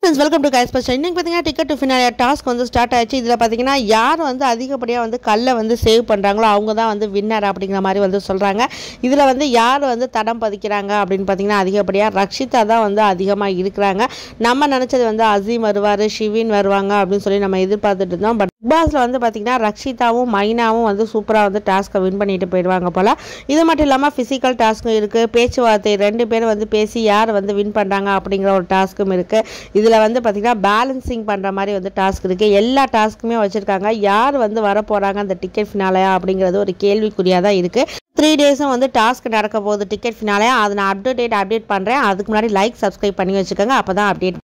friends welcome to guys first இன்னைக்கு பார்த்தீங்கன்னா ticket to ஃபினாலியா டாஸ்க் வந்து ஸ்டார்ட் ஆயிடுச்சு இதில் பார்த்தீங்கன்னா யார் வந்து அதிகப்படியாக வந்து கல்லை வந்து சேவ் பண்ணுறாங்களோ அவங்க தான் வந்து வின்னர் அப்படிங்கிற மாதிரி வந்து சொல்கிறாங்க இதில் வந்து யார் வந்து தடம் பதிக்கிறாங்க அப்படின்னு பார்த்தீங்கன்னா அதிகப்படியாக ரக்ஷிதா தான் வந்து அதிகமாக இருக்கிறாங்க நம்ம நினச்சது வந்து அசீம் வருவார் ஷிவின் வருவாங்க அப்படின்னு சொல்லி நம்ம எதிர்பார்த்துட்டு இருந்தோம் பட் பிக் பாஸில் வந்து பார்த்தீங்கன்னா ரக்ஷிதாவும் மைனாவும் வந்து சூப்பராக வந்து டாஸ்க்கை வின் பண்ணிட்டு போயிடுவாங்க போல் இது மட்டும் இல்லாமல் ஃபிசிக்கல் டாஸ்க்கும் இருக்குது பேச்சுவார்த்தை ரெண்டு பேரும் வந்து பேசி யார் வந்து வின் பண்ணுறாங்க அப்படிங்கிற ஒரு டாஸ்க்கும் இருக்குது இதில் வந்து பார்த்திங்கன்னா பேலன்சிங் பண்ணுற மாதிரி வந்து டாஸ்க் இருக்குது எல்லா டாஸ்க்குமே வச்சுருக்காங்க யார் வந்து வர போகிறாங்க அந்த டிக்கெட் ஃபினாலயா அப்படிங்கிறது ஒரு கேள்விக்குறியாக தான் இருக்குது த்ரீ டேஸும் வந்து டாஸ்க் நடக்க போகுது டிக்கெட் ஃபினாலயா அதை நான் அப்டேட் அப்டேட் பண்ணுறேன் அதுக்கு முன்னாடி லைக் சப்ஸ்கிரைப் பண்ணி வச்சுக்கோங்க அப்போ தான் அப்டேட்